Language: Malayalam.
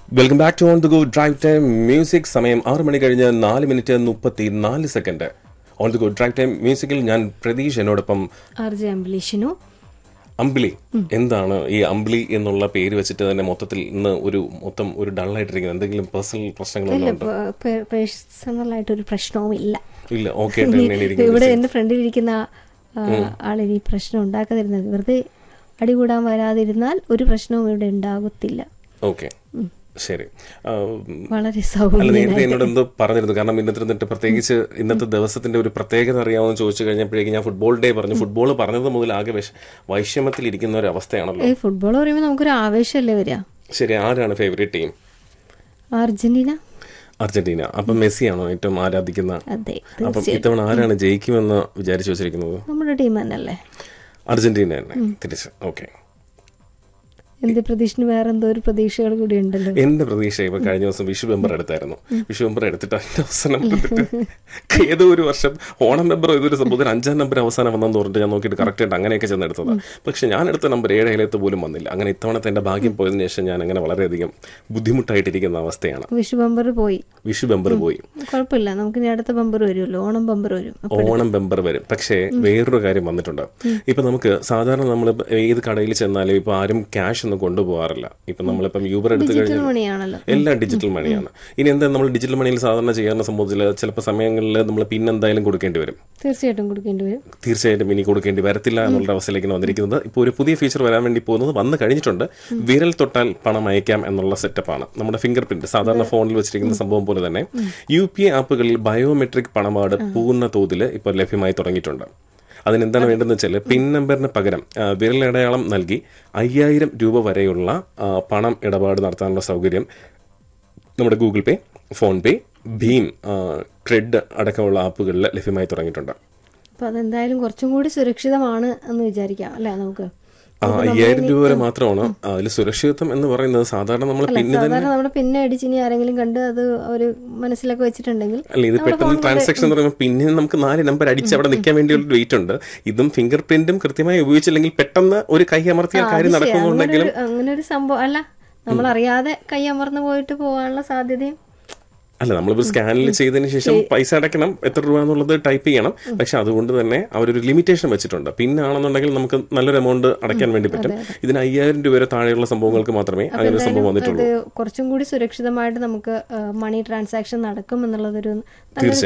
welcome back to on the go drive time music സമയം ആറ് മണി കഴിഞ്ഞ് നാല് മിനിറ്റ് മുപ്പത്തി നാല് second on the go drive time മ്യൂസിക്കിൽ ഞാൻ പ്രതീഷ് എന്നോടൊപ്പം ആർ ജെ അംബലീഷിനു അമ്പിളി എന്താണ് ഈ അമ്പിളി എന്നുള്ള പേര് വെച്ചിട്ട് തന്നെ മൊത്തത്തിൽ ഇന്ന് ഒരു മൊത്തം ഒരു ഡള്ളായിട്ടിരിക്കുന്നത് എന്തെങ്കിലും പേഴ്സണൽ പ്രശ്നങ്ങളൊന്നും ഉണ്ടോ പേഴ്സണലായിട്ടൊരു പ്രശ്നവും ഇല്ല ഇല്ല ഓക്കെ ഇവിടെ എന്റെ ഫ്രണ്ടിൽ ഇരിക്കുന്ന ആളിന് ഈ പ്രശ്നം ഉണ്ടാക്കാതിരുന്നത് വെറുതെ അടികൂടാൻ വരാതിരുന്നാൽ ഒരു പ്രശ്നവും ഇവിടെ ഉണ്ടാകത്തില്ല ഓക്കെ ശരി ആ, വളരെ അല്ല സൗകര്യം നേരത്തെ എന്നോട് എന്തോ പറഞ്ഞിരുന്നു കാരണം ഇന്നത്തെ ഇരുന്നിട്ട് പ്രത്യേകിച്ച് ഇന്നത്തെ ദിവസത്തിന്റെ ഒരു പ്രത്യേകത അറിയാമെന്ന് ചോദിച്ചു കഴിഞ്ഞപ്പോഴേക്കും ഞാൻ ഫുട്ബോൾ ഡേ പറഞ്ഞു ഫുട്ബോൾ പറഞ്ഞത് മുതൽ ആകെ വിഷ വൈഷമ്യത്തിൽ ഇരിക്കുന്ന ഒരു അവസ്ഥയാണല്ലോ ഈ ഫുട്ബോൾ പറയുമ്പോൾ നമുക്കൊരു ആവേശമല്ലേ വരിക ശരി ആരാണ് ഫേവറേറ്റ് ടീം അർജന്റീന അർജന്റീന അപ്പം മെസ്സിയാണോ ഏറ്റവും ആരാധിക്കുന്ന അതെ അപ്പം ഇത്തവണ ആരാണ് ജയിക്കുമെന്ന് വിചാരിച്ചു വെച്ചിരിക്കുന്നത് നമ്മുടെ ടീം തന്നെയല്ലേ അർജന്റീന തന്നെ തിരിച്ച് ഓക്കെ എന്റെ പ്രതീക്ഷന് വേറെ എന്തോ ഒരു പ്രതീക്ഷകൾ കൂടി ഉണ്ടല്ലോ എന്റെ പ്രതീക്ഷ ഇപ്പൊ കഴിഞ്ഞ ദിവസം വിഷു മെമ്പർ എടുത്തായിരുന്നു വിഷു മെമ്പർ എടുത്തിട്ട് അതിന്റെ അവസാനം എടുത്തിട്ട് ഏതോ ഒരു വർഷം ഓണം നമ്പർ ഏതൊരു സംഭവത്തിന് അഞ്ചാം നമ്പർ അവസാനം വന്നെന്ന് പറഞ്ഞിട്ട് ഞാൻ നോക്കിയിട്ട് കറക്റ്റ് ആയിട്ട് അങ്ങനെയൊക്കെ ചെന്ന് എടുത്തത് പക്ഷെ ഞാൻ എടുത്ത നമ്പർ ഏഴ് ഏലത്ത് പോലും വന്നില്ല അങ്ങനെ ഇത്തവണത്തെ എന്റെ ഭാഗ്യം പോയതിനു ശേഷം ഞാൻ അങ്ങനെ വളരെയധികം ബുദ്ധിമുട്ടായിട്ടിരിക്കുന്ന അവസ്ഥയാണ് വിഷു ബമ്പർ പോയി വിഷു ബമ്പർ പോയി കുഴപ്പമില്ല നമുക്ക് ഇനി അടുത്ത ബമ്പർ വരുമല്ലോ ഓണം ബമ്പർ വരും അപ്പൊ ഓണം ബമ്പർ വരും പക്ഷേ വേറൊരു കാര്യം വന്നിട്ടുണ്ട് ഇപ്പൊ നമുക്ക് സാധാരണ നമ്മൾ ഏത് കടയിൽ ചെന്നാലും ഇപ്പൊ ആരും ക്യാഷ് ഒന്നും കൊണ്ടുപോകാറില്ല ഇപ്പൊ നമ്മളിപ്പം യൂബർ എടുത്തു ഡിജിറ്റൽ കഴിഞ്ഞാൽ മണിയാണല്ലോ എല്ലാം ഡിജിറ്റൽ മണിയാണ് ഇനി എന്താ നമ്മൾ ഡിജിറ്റൽ മണിയിൽ സാധാരണ ചെയ്യാറുള്ള സംഭവത്തിൽ ചിലപ്പോൾ സമയങ്ങളിൽ നമ്മൾ പിൻ എന്തായാലും കൊടുക്കേണ്ടി വരും തീർച്ചയായിട്ടും കൊടുക്കേണ്ടി വരും തീർച്ചയായിട്ടും ഇനി കൊടുക്കേണ്ടി വരത്തില്ല എന്നുള്ള അവസ്ഥയിലേക്കാണ് വന്നിരിക്കുന്നത് ഇപ്പോൾ ഒരു പുതിയ ഫീച്ചർ വരാൻ വേണ്ടി പോകുന്നത് വന്നു കഴിഞ്ഞിട്ടുണ്ട് വിരൽ തൊട്ടാൽ പണം അയക്കാം എന്നുള്ള സെറ്റപ്പാണ് നമ്മുടെ ഫിംഗർ പ്രിന്റ് സാധാരണ ഫോണിൽ വെച്ചിരിക്കുന്ന സംഭവം പോലെ തന്നെ യു പി ഐ ആപ്പുകളിൽ ബയോമെട്രിക് പണപാട് പൂർണ്ണ തോതിൽ ഇപ്പോൾ ലഭ്യമായി തുടങ്ങിയിട്ടുണ്ട് അതിനെന്താണ് വേണ്ടതെന്ന് വെച്ചാൽ പിൻ നമ്പറിന് പകരം ആ, വിരലടയാളം നൽകി അയ്യായിരം രൂപ വരെയുള്ള ആ, പണം ഇടപാട് നടത്താനുള്ള സൗകര്യം നമ്മുടെ ഗൂഗിൾ പേ ഫോൺ പേ ഭീം ആ, ക്രെഡ് അടക്കമുള്ള ആപ്പുകളിൽ ലഭ്യമായി തുടങ്ങിയിട്ടുണ്ട് അപ്പൊ അതെന്തായാലും കുറച്ചും കൂടി സുരക്ഷിതമാണ് എന്ന് വിചാരിക്കാം അല്ലെ നമുക്ക് ആ അയ്യായിരം രൂപ വരെ മാത്രമാണ് അതിൽ സുരക്ഷിതത്വം എന്ന് പറയുന്നത് സാധാരണ നമ്മൾ പിന്നെ സാധാരണ നമ്മുടെ പിന്നെ അടിച്ച് ഇനി ആരെങ്കിലും കണ്ട് അത് ഒരു മനസ്സിലൊക്കെ വെച്ചിട്ടുണ്ടെങ്കിൽ അല്ല ഇത് പെട്ടെന്ന് ട്രാൻസാക്ഷൻ എന്ന് പറയുമ്പോൾ പിന്നെ നമുക്ക് നാല് നമ്പർ അടിച്ച് അവിടെ നിൽക്കാൻ വേണ്ടിയുള്ള വെയിറ്റ് ഉണ്ട് ഇതും ഫിംഗർ പ്രിന്റും കൃത്യമായി ഉപയോഗിച്ചില്ലെങ്കിൽ പെട്ടെന്ന് ഒരു കൈ അമർത്തിയാൽ കാര്യം നടക്കുന്നുണ്ടെങ്കിലും അങ്ങനെ ഒരു സംഭവം അല്ല നമ്മൾ അറിയാതെ കൈ അമർന്നു പോയിട്ട് പോകാനുള്ള സാധ്യതയും അല്ല നമ്മളിപ്പോൾ സ്കാനിൽ ചെയ്തതിന് ശേഷം പൈസ അടയ്ക്കണം എത്ര രൂപ എന്നുള്ളത് ടൈപ്പ് ചെയ്യണം പക്ഷെ അതുകൊണ്ട് തന്നെ അവരൊരു ലിമിറ്റേഷൻ വെച്ചിട്ടുണ്ട് പിന്നാണെന്നുണ്ടെങ്കിൽ നമുക്ക് നല്ലൊരു എമൗണ്ട് അടയ്ക്കാൻ വേണ്ടി പറ്റും ഇതിന് അയ്യായിരം രൂപ വരെ താഴെയുള്ള സംഭവങ്ങൾക്ക് മാത്രമേ അങ്ങനെ ഒരു സംഭവം വന്നിട്ടുള്ളൂ ഇത് കുറച്ചും കൂടി സുരക്ഷിതമായിട്ട് നമുക്ക് മണി ട്രാൻസാക്ഷൻ നടക്കും എന്നുള്ളതൊരു നല്ലൊരു